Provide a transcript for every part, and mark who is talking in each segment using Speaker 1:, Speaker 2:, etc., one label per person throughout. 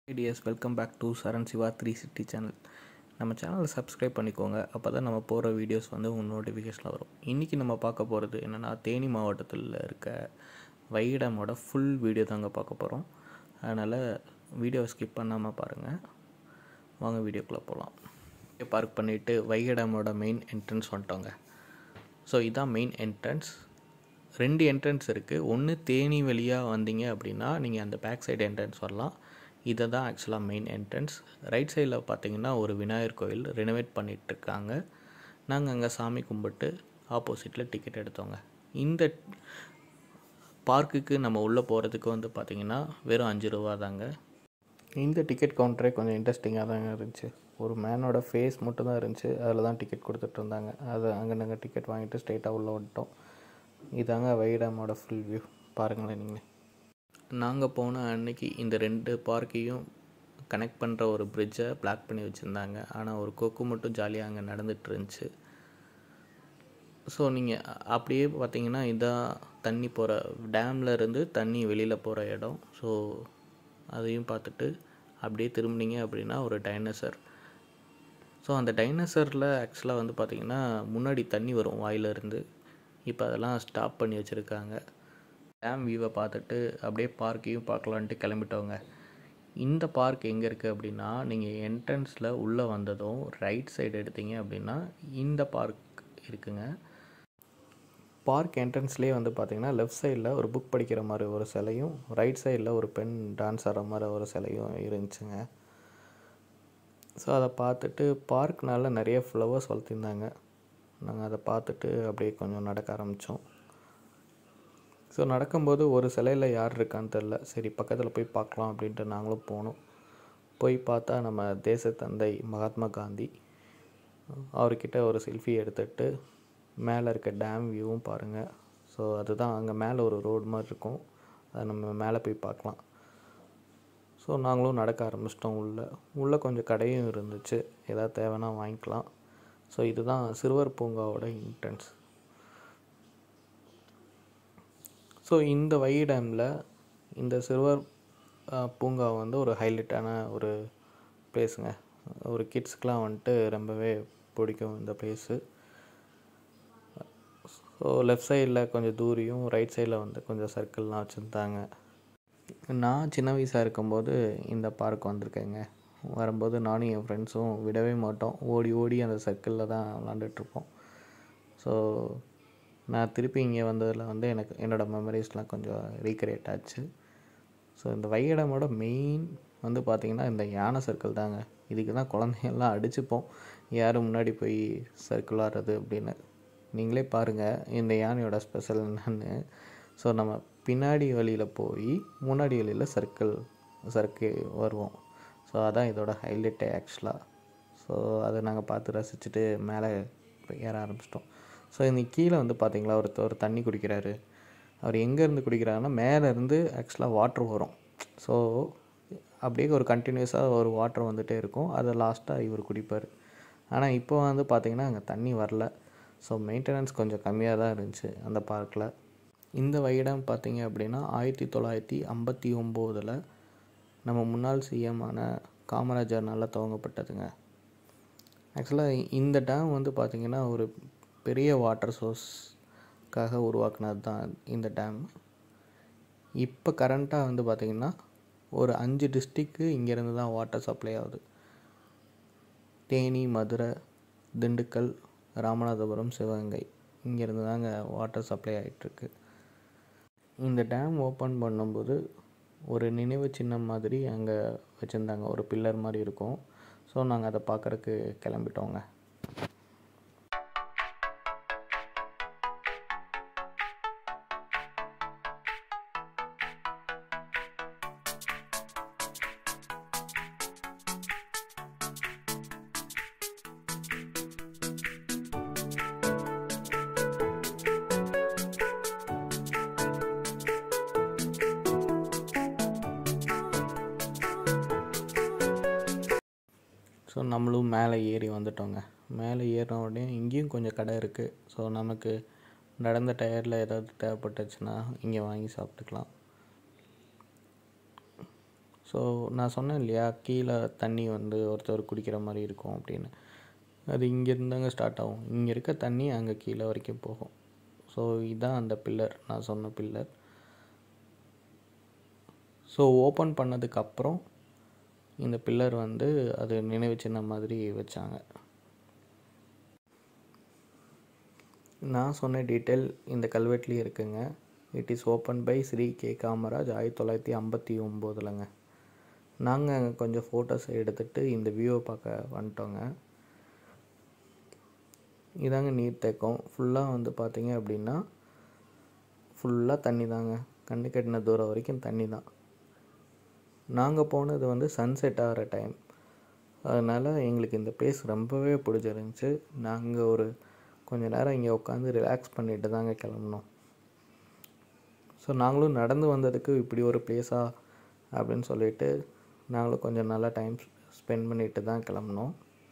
Speaker 1: ideas welcome back to Charan Siva three city channel நம்ம சேனலை subscribe பண்ணிக்கோங்க அப்போ தான் நம்ம போகிற வீடியோஸ் வந்து உங்கள் நோட்டிஃபிகேஷனில் வரும் இன்றைக்கி நம்ம பார்க்க போகிறது என்னென்னா தேனி மாவட்டத்தில் இருக்க வைடமோட ஃபுல் வீடியோ தாங்க பார்க்க போகிறோம் அதனால் வீடியோவை ஸ்கிப் பண்ணாமல் பாருங்கள் வாங்க வீடியோக்குள்ளே போகலாம் பார்க் பண்ணிவிட்டு வைகை டேமோட மெயின் என்ட்ரன்ஸ் வந்துட்டோங்க ஸோ இதான் மெயின் என்ட்ரன்ஸ் ரெண்டு என்ட்ரன்ஸ் இருக்குது ஒன்று தேனி வழியாக வந்தீங்க அப்படின்னா நீங்கள் அந்த பேக் சைடு என்ட்ரன்ஸ் வரலாம் இதை தான் ஆக்சுவலாக மெயின் என்ட்ரன்ஸ் ரைட் சைடில் பார்த்தீங்கன்னா ஒரு விநாயகர் கோயில் ரெனோவேட் பண்ணிகிட்ருக்காங்க நாங்கள் அங்கே சாமி கும்பிட்டு ஆப்போசிட்டில் டிக்கெட் எடுத்தோங்க இந்த பார்க்குக்கு நம்ம உள்ளே போகிறதுக்கு வந்து பார்த்திங்கன்னா வெறும் அஞ்சு ரூபா தாங்க இந்த டிக்கெட் கவுண்டரே கொஞ்சம் இன்ட்ரெஸ்டிங்காக தாங்க இருந்துச்சு ஒரு மேனோட ஃபேஸ் மட்டும் தான் இருந்துச்சு அதில் தான் டிக்கெட் கொடுத்துட்டு இருந்தாங்க அதை அங்கே நாங்கள் டிக்கெட் வாங்கிட்டு ஸ்ட்ரெயிட்டாக உள்ளே வந்துட்டோம் இதாங்க வைடமோட ஃபுல் வியூ பாருங்களேன் நீங்கள் நாங்கள் போன அன்னைக்கு இந்த ரெண்டு பார்க்கையும் கனெக்ட் பண்ணுற ஒரு பிரிட்ஜை பிளாக் பண்ணி வச்சுருந்தாங்க ஆனால் ஒரு கொக்கு மட்டும் ஜாலியாக அங்கே நடந்துட்டு இருந்துச்சு ஸோ நீங்கள் அப்படியே பார்த்தீங்கன்னா இதான் தண்ணி போகிற டேமில் இருந்து தண்ணி வெளியில் போகிற இடம் ஸோ அதையும் பார்த்துட்டு அப்படியே திரும்பினீங்க அப்படின்னா ஒரு டைனசர் ஸோ அந்த டைனசரில் ஆக்சுவலாக வந்து பார்த்திங்கன்னா முன்னாடி தண்ணி வரும் வாயிலிருந்து இப்போ அதெல்லாம் ஸ்டாப் பண்ணி வச்சுருக்காங்க டேம் வியூவை பார்த்துட்டு அப்படியே பார்க்கையும் பார்க்கலான்ட்டு கிளம்பிட்டோங்க இந்த பார்க் எங்கே இருக்குது அப்படின்னா நீங்கள் என்ட்ரன்ஸில் உள்ளே வந்ததும் ரைட் சைடு எடுத்தீங்க அப்படின்னா இந்த பார்க் இருக்குங்க பார்க் என்ட்ரன்ஸ்லேயே வந்து பார்த்திங்கன்னா லெஃப்ட் சைடில் ஒரு புக் படிக்கிற மாதிரி ஒரு சிலையும் ரைட் சைடில் ஒரு பெண் டான்ஸ் ஆடுற மாதிரி ஒரு சிலையும் இருந்துச்சுங்க ஸோ அதை பார்த்துட்டு பார்க்னால நிறைய ஃப்ளவர்ஸ் வளர்த்திருந்தாங்க நாங்கள் அதை பார்த்துட்டு அப்படியே கொஞ்சம் நடக்க ஆரம்பித்தோம் ஸோ நடக்கும்போது ஒரு சிலையில் யார் இருக்கான்னு தெரில சரி பக்கத்தில் போய் பார்க்கலாம் அப்படின்ட்டு நாங்களும் போனோம் போய் பார்த்தா நம்ம தேசத்தந்தை மகாத்மா காந்தி அவர்கிட்ட ஒரு செல்ஃபி எடுத்துகிட்டு மேலே இருக்க டேம் வியூவும் பாருங்கள் ஸோ அதுதான் அங்கே மேலே ஒரு ரோடு மாதிரி இருக்கும் அதை நம்ம மேலே போய் பார்க்கலாம் ஸோ நாங்களும் நடக்க ஆரம்பிச்சிட்டோம் உள்ளே உள்ளே கொஞ்சம் கடையும் இருந்துச்சு எதாவது தேவைன்னா வாங்கிக்கலாம் ஸோ இதுதான் சிறுவர் பூங்காவோட என்ட்ரன்ஸ் ஸோ இந்த வை டேமில் இந்த சிறுவர் பூங்கா வந்து ஒரு ஹைலைட்டான ஒரு பிளேஸுங்க ஒரு கிட்ஸ்க்கெலாம் வந்துட்டு ரொம்பவே பிடிக்கும் இந்த பிளேஸு ஸோ லெஃப்ட் சைடில் கொஞ்சம் தூரியும் ரைட் சைடில் வந்து கொஞ்சம் சர்க்கிள்லாம் வச்சுருந்தாங்க நான் சின்ன வயசாக இருக்கும்போது இந்த பார்க் வந்திருக்கேங்க வரும்போது நானும் என் ஃப்ரெண்ட்ஸும் விடவே மாட்டோம் ஓடி ஓடி அந்த சர்க்கிளில் தான் விளாண்டுட்ருப்போம் ஸோ நான் திருப்பி இங்கே வந்ததில் வந்து எனக்கு என்னோடய மெமரிஸ்லாம் கொஞ்சம் ரீக்ரியேட் ஆச்சு ஸோ இந்த வைகடமோட மெயின் வந்து பார்த்திங்கன்னா இந்த யானை சர்க்கிள் தாங்க இதுக்கு தான் குழந்தைங்கள்லாம் அடிச்சுப்போம் யாரும் முன்னாடி போய் சர்க்கிள் ஆடுறது அப்படின்னு நீங்களே பாருங்கள் இந்த யானையோட ஸ்பெஷல் என்னன்னு ஸோ நம்ம பின்னாடி வழியில் போய் முன்னாடி வழியில் சர்க்கிள் சர்க்கிள் வருவோம் ஸோ அதான் இதோட ஹைலைட்டே ஆக்சுவலாக ஸோ அதை நாங்கள் பார்த்து ரசிச்சுட்டு மேலே ஏற ஆரம்பிச்சிட்டோம் ஸோ இன்னைக்கு கீழே வந்து பார்த்தீங்களா ஒருத்தர் தண்ணி குடிக்கிறாரு அவர் எங்கேருந்து குடிக்கிறாருன்னா மேலேருந்து ஆக்சுவலாக வாட்ரு வரும் ஸோ அப்படியே ஒரு கண்டினியூஸாக ஒரு வாட்டர் வந்துகிட்டே இருக்கும் அதை லாஸ்ட்டாக இவர் குடிப்பார் ஆனால் இப்போ வந்து பார்த்திங்கன்னா அங்கே தண்ணி வரல ஸோ மெயின்டெனன்ஸ் கொஞ்சம் கம்மியாக தான் இருந்துச்சு அந்த பார்க்கில் இந்த வைடம் பார்த்திங்க அப்படின்னா ஆயிரத்தி தொள்ளாயிரத்தி ஐம்பத்தி ஒம்போதில் நம்ம முன்னாள் சிஎம்மான காமராஜர்னால் துவங்கப்பட்டதுங்க ஆக்சுவலாக இந்த டேம் வந்து பார்த்திங்கன்னா ஒரு பெரிய வாட்டர் சோர்ஸ்க்காக உருவாக்குனது தான் இந்த டேம் இப்போ கரண்ட்டாக வந்து பார்த்திங்கன்னா ஒரு அஞ்சு டிஸ்ட்ரிக்கு இங்கேருந்து தான் வாட்டர் சப்ளை ஆகுது தேனி மதுரை திண்டுக்கல் ராமநாதபுரம் சிவகங்கை இங்கேருந்து தாங்க வாட்டர் சப்ளை ஆகிட்டுருக்கு இந்த டேம் ஓப்பன் பண்ணும்போது ஒரு நினைவு சின்னம் மாதிரி அங்கே வச்சுருந்தாங்க ஒரு பில்லர் மாதிரி இருக்கும் ஸோ நாங்கள் அதை பார்க்குறக்கு கிளம்பிட்டோங்க ஸோ நம்மளும் மேலே ஏறி வந்துட்டோங்க மேலே ஏறின உடனே இங்கேயும் கொஞ்சம் கடை இருக்குது ஸோ நமக்கு நடந்த டயரில் ஏதாவது தேவைப்பட்டுச்சுன்னா இங்கே வாங்கி சாப்பிட்டுக்கலாம் ஸோ நான் சொன்னேன் இல்லையா கீழே தண்ணி வந்து ஒருத்தர் குடிக்கிற மாதிரி இருக்கும் அப்படின்னு அது இங்கேருந்தாங்க ஸ்டார்ட் ஆகும் இங்கே இருக்க தண்ணி அங்கே கீழே வரைக்கும் போகும் ஸோ இதுதான் அந்த பில்லர் நான் சொன்ன பில்லர் ஸோ ஓப்பன் பண்ணதுக்கப்புறம் இந்த பில்லர் வந்து அது நினைவு சின்னம் மாதிரி வச்சாங்க நான் சொன்ன டீட்டெயில் இந்த கல்வெட்டுலேயே இருக்குங்க it is open by Shri K Kamaraj ஆயிரத்தி தொள்ளாயிரத்தி ஐம்பத்தி ஒம்போதுலங்க நாங்கள் அங்கே கொஞ்சம் ஃபோட்டோஸ் எடுத்துகிட்டு இந்த வியூவை பார்க்க வந்துட்டோங்க இதாங்க நீர்த்தேக்கம் ஃபுல்லாக வந்து பார்த்தீங்க அப்படின்னா ஃபுல்லாக தண்ணி தாங்க கண்ணு கட்டின தூரம் வரைக்கும் தண்ணி தான் நாங்கள் போனது வந்து சன்செட் ஆகிற டைம் அதனால் எங்களுக்கு இந்த பிளேஸ் ரொம்பவே பிடிச்சிருந்துச்சி நாங்கள் ஒரு கொஞ்ச நேரம் இங்கே உட்காந்து ரிலாக்ஸ் பண்ணிட்டு தாங்க கிளம்புனோம் ஸோ நாங்களும் நடந்து வந்ததுக்கு இப்படி ஒரு பிளேஸா அப்படின்னு சொல்லிட்டு நாங்களும் கொஞ்சம் நல்லா டைம் ஸ்பெண்ட் பண்ணிட்டு தான் கிளம்புனோம்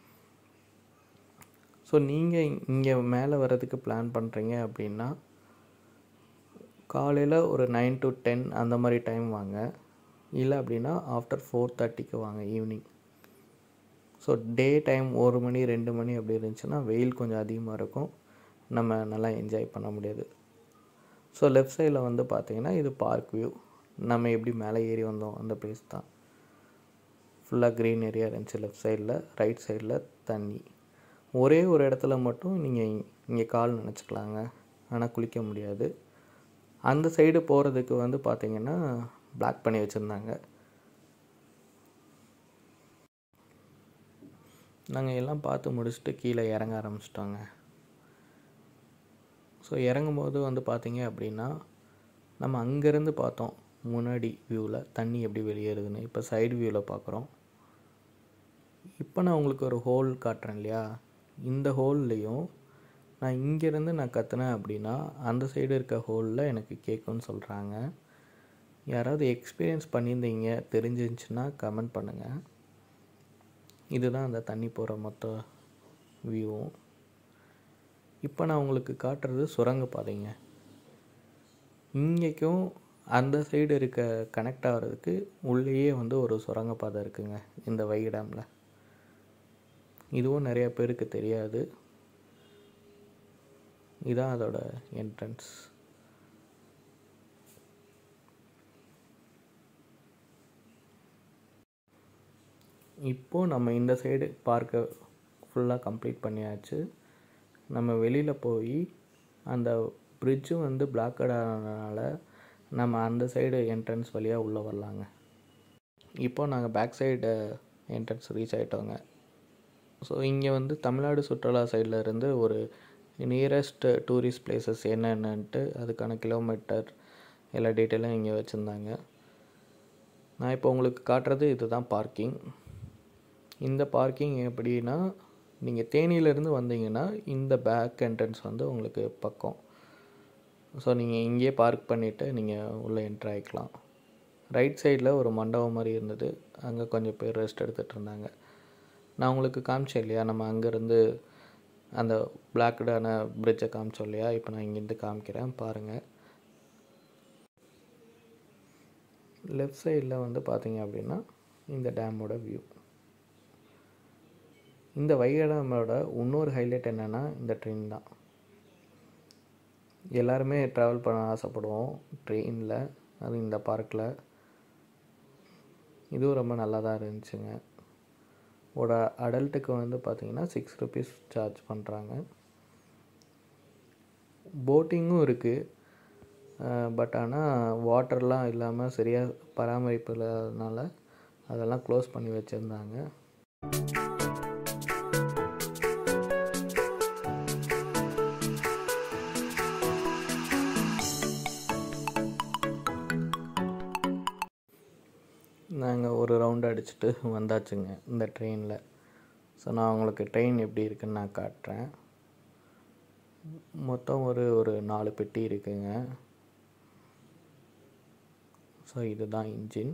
Speaker 1: ஸோ நீங்கள் இங்கே மேலே வர்றதுக்கு பிளான் பண்ணுறீங்க அப்படின்னா காலையில் ஒரு நைன் டு டென் அந்த மாதிரி டைம் வாங்க இல்லை அப்படின்னா ஆஃப்டர் ஃபோர் தேர்ட்டிக்கு வாங்க ஈவினிங் ஸோ டே டைம் ஒரு மணி ரெண்டு மணி அப்படி இருந்துச்சுன்னா வெயில் கொஞ்சம் அதிகமாக இருக்கும் நம்ம நல்லா என்ஜாய் பண்ண முடியாது ஸோ லெஃப்ட் சைடில் வந்து பார்த்தீங்கன்னா இது பார்க் வியூ நம்ம எப்படி மேலே ஏறி வந்தோம் அந்த பிளேஸ் தான் ஃபுல்லாக க்ரீன் ஏரியா இருந்துச்சு லெஃப்ட் சைடில் ரைட் சைடில் தண்ணி ஒரே ஒரு இடத்துல மட்டும் நீங்கள் இங்கே கால் நினச்சிக்கலாங்க ஆனால் குளிக்க முடியாது அந்த சைடு போகிறதுக்கு வந்து பார்த்தீங்கன்னா பிளாக் பண்ணி வச்சுருந்தாங்க நாங்கள் எல்லாம் பார்த்து முடிச்சுட்டு கீழே இறங்க ஆரம்பிச்சிட்டோங்க ஸோ இறங்கும்போது வந்து பார்த்தீங்க அப்படின்னா நம்ம அங்கேருந்து பார்த்தோம் முன்னாடி வியூவில் தண்ணி எப்படி வெளியேறுதுன்னு இப்போ சைடு வியூவில் பார்க்குறோம் இப்போ நான் உங்களுக்கு ஒரு ஹோல் காட்டுறேன் இல்லையா இந்த ஹோல்லையும் நான் இங்கேருந்து நான் கத்துனேன் அப்படின்னா அந்த சைடு இருக்க ஹோலில் எனக்கு கேட்கும்னு சொல்கிறாங்க யாராவது எக்ஸ்பீரியன்ஸ் பண்ணியிருந்தீங்க தெரிஞ்சிருந்துச்சுன்னா கமெண்ட் பண்ணுங்கள் இதுதான் அந்த தண்ணி போகிற மொத்த வியூவும் இப்போ நான் உங்களுக்கு காட்டுறது சுரங்க பாதைங்க இங்கேக்கும் அந்த சைடு இருக்க கனெக்ட் ஆகிறதுக்கு உள்ளேயே வந்து ஒரு சுரங்கப்பாதை இருக்குங்க இந்த வைகை டேமில் இதுவும் நிறைய பேருக்கு தெரியாது இதான் அதோட என்ட்ரன்ஸ் இப்போது நம்ம இந்த சைடு பார்க்கை ஃபுல்லாக கம்ப்ளீட் பண்ணியாச்சு நம்ம வெளியில் போய் அந்த பிரிட்ஜும் வந்து பிளாக்கட் ஆனதுனால நம்ம அந்த சைடு என்ட்ரன்ஸ் வழியாக உள்ளே வரலாங்க இப்போ நாங்கள் பேக் சைடு என்ட்ரன்ஸ் ரீச் ஆகிட்டோங்க ஸோ இங்கே வந்து தமிழ்நாடு சுற்றுலா சைடில் இருந்து ஒரு நியரஸ்ட் டூரிஸ்ட் பிளேசஸ் என்னென்னன்ட்டு அதுக்கான கிலோமீட்டர் எல்லா டீட்டெயிலும் இங்கே வச்சுருந்தாங்க நான் இப்போ உங்களுக்கு காட்டுறது இதுதான் பார்க்கிங் இந்த பார்க்கிங் எப்படின்னா நீங்கள் தேனியிலேருந்து வந்தீங்கன்னா இந்த பேக் என்ட்ரன்ஸ் வந்து உங்களுக்கு பக்கம் ஸோ நீங்கள் இங்கேயே பார்க் பண்ணிவிட்டு நீங்கள் உள்ளே என்ட்ரு ஆகிக்கலாம் ரைட் சைடில் ஒரு மண்டபம் மாதிரி இருந்தது அங்கே கொஞ்சம் பேர் ரெஸ்ட் எடுத்துகிட்டு இருந்தாங்க நான் உங்களுக்கு காமிச்சேன் இல்லையா நம்ம அங்கேருந்து அந்த பிளாக்டான பிரிட்ஜை காமிச்சோம் இல்லையா இப்போ நான் இங்கேருந்து காமிக்கிறேன் பாருங்கள் லெஃப்ட் சைடில் வந்து பார்த்தீங்க அப்படின்னா இந்த டேமோட வியூ இந்த வைகை டேமோட இன்னொரு ஹைலைட் என்னென்னா இந்த ட்ரெயின் தான் எல்லாருமே ட்ராவல் பண்ண ஆசைப்படுவோம் ட்ரெயினில் அது இந்த பார்க்கில் இதுவும் ரொம்ப நல்லா தான் இருந்துச்சுங்க ஒரு அடல்ட்டுக்கு வந்து பார்த்திங்கன்னா சிக்ஸ் ருபீஸ் சார்ஜ் பண்ணுறாங்க போட்டிங்கும் இருக்குது பட் ஆனால் வாட்டர்லாம் இல்லாமல் சரியாக பராமரிப்பு இல்லாததுனால அதெல்லாம் க்ளோஸ் பண்ணி வச்சுருந்தாங்க நாங்கள் ஒரு ரவுண்ட் அடிச்சுட்டு வந்தாச்சுங்க இந்த ட்ரெயினில் ஸோ நான் உங்களுக்கு ட்ரெயின் எப்படி இருக்குன்னு நான் காட்டுறேன் மொத்தம் ஒரு ஒரு நாலு பெட்டி இருக்குங்க ஸோ இதுதான் இன்ஜின்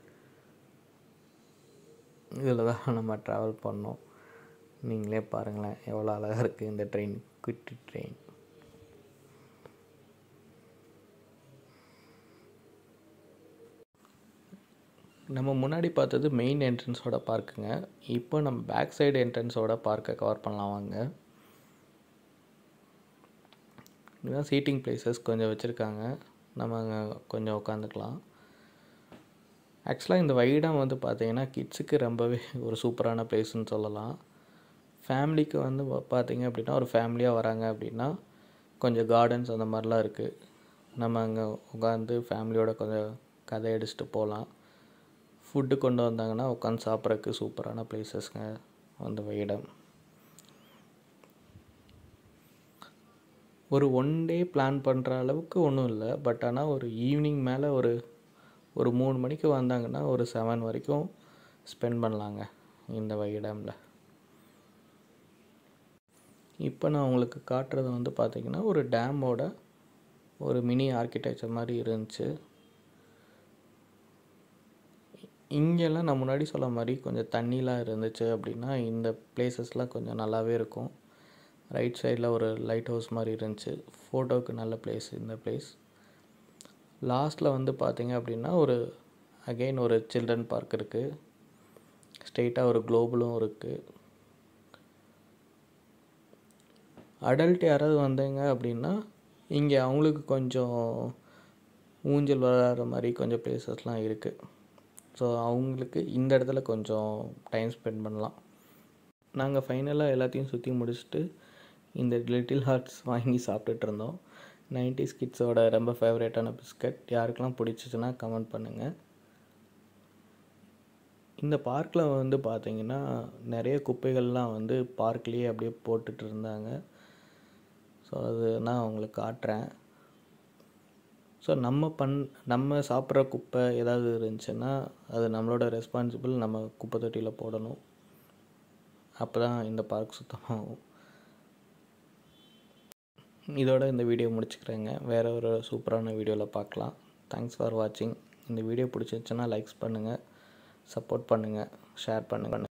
Speaker 1: இதில் தான் நம்ம ட்ராவல் பண்ணோம் நீங்களே பாருங்களேன் எவ்வளோ அழகாக இருக்குது இந்த ட்ரெயின் குட்டி ட்ரெயின் நம்ம முன்னாடி பார்த்தது மெயின் என்ட்ரன்ஸோட பார்க்குங்க இப்போ நம்ம பேக் சைடு என்ட்ரன்ஸோட பார்க்கை கவர் பண்ணலாம் வாங்க இதுதான் சீட்டிங் பிளேசஸ் கொஞ்சம் வச்சுருக்காங்க நம்ம அங்கே கொஞ்சம் உட்காந்துக்கலாம் ஆக்சுவலாக இந்த வைடம் வந்து பார்த்தீங்கன்னா கிட்ஸுக்கு ரொம்பவே ஒரு சூப்பரான பிளேஸ்னு சொல்லலாம் ஃபேமிலிக்கு வந்து பார்த்தீங்க அப்படின்னா ஒரு ஃபேமிலியாக வராங்க அப்படின்னா கொஞ்சம் கார்டன்ஸ் அந்த மாதிரிலாம் இருக்குது நம்ம அங்கே உட்காந்து ஃபேமிலியோட கொஞ்சம் கதை அடிச்சுட்டு போகலாம் ஃபுட்டு கொண்டு வந்தாங்கன்னா உட்காந்து சாப்பிட்றதுக்கு சூப்பரான பிளேசஸ்ங்க அந்த வைடம் ஒரு ஒன் டே பிளான் பண்ணுற அளவுக்கு ஒன்றும் இல்லை பட் ஆனால் ஒரு ஈவினிங் மேலே ஒரு ஒரு மூணு மணிக்கு வந்தாங்கன்னா ஒரு செவன் வரைக்கும் ஸ்பெண்ட் பண்ணலாங்க இந்த வைடமில் இப்போ நான் உங்களுக்கு காட்டுறது வந்து பார்த்திங்கன்னா ஒரு டேமோட ஒரு மினி ஆர்கிடெக்சர் மாதிரி இருந்துச்சு இங்கெல்லாம் நான் முன்னாடி சொல்ல மாதிரி கொஞ்சம் தண்ணிலாம் இருந்துச்சு அப்படின்னா இந்த பிளேசஸ்லாம் கொஞ்சம் நல்லாவே இருக்கும் ரைட் சைடில் ஒரு லைட் ஹவுஸ் மாதிரி இருந்துச்சு ஃபோட்டோவுக்கு நல்ல பிளேஸ் இந்த பிளேஸ் லாஸ்ட்டில் வந்து பார்த்தீங்க அப்படின்னா ஒரு அகெயின் ஒரு சில்ட்ரன் பார்க் இருக்குது ஸ்ட்ரெயிட்டாக ஒரு குளோபலும் இருக்குது அடல்ட் யாராவது வந்தீங்க அப்படின்னா இங்கே அவங்களுக்கு கொஞ்சம் ஊஞ்சல் விளையாடுற மாதிரி கொஞ்சம் பிளேசஸ்லாம் இருக்குது ஸோ அவங்களுக்கு இந்த இடத்துல கொஞ்சம் டைம் ஸ்பெண்ட் பண்ணலாம் நாங்கள் ஃபைனலாக எல்லாத்தையும் சுற்றி முடிச்சுட்டு இந்த லிட்டில் ஹார்ட்ஸ் வாங்கி சாப்பிட்டுட்டு இருந்தோம் நைன்டிஸ் கிட்ஸோட ரொம்ப ஃபேவரேட்டான பிஸ்கட் யாருக்கெல்லாம் பிடிச்சிச்சின்னா கமெண்ட் பண்ணுங்கள் இந்த பார்க்கில் வந்து பார்த்திங்கன்னா நிறைய குப்பைகள்லாம் வந்து பார்க்லேயே அப்படியே போட்டுட்டு இருந்தாங்க ஸோ அது நான் உங்களுக்கு காட்டுறேன் ஸோ நம்ம பண் நம்ம சாப்பிட்ற குப்பை ஏதாவது இருந்துச்சுன்னா அது நம்மளோட ரெஸ்பான்சிபிள் நம்ம குப்பை தொட்டியில் போடணும் அப்போ தான் இந்த பார்க் சுத்தமாகும் இதோட இந்த வீடியோ முடிச்சுக்கிறேங்க வேறு ஒரு சூப்பரான வீடியோவில் பார்க்கலாம் தேங்க்ஸ் ஃபார் வாட்சிங் இந்த வீடியோ பிடிச்சிருச்சுன்னா லைக்ஸ் பண்ணுங்கள் சப்போர்ட் பண்ணுங்கள் ஷேர் பண்ணுங்கள்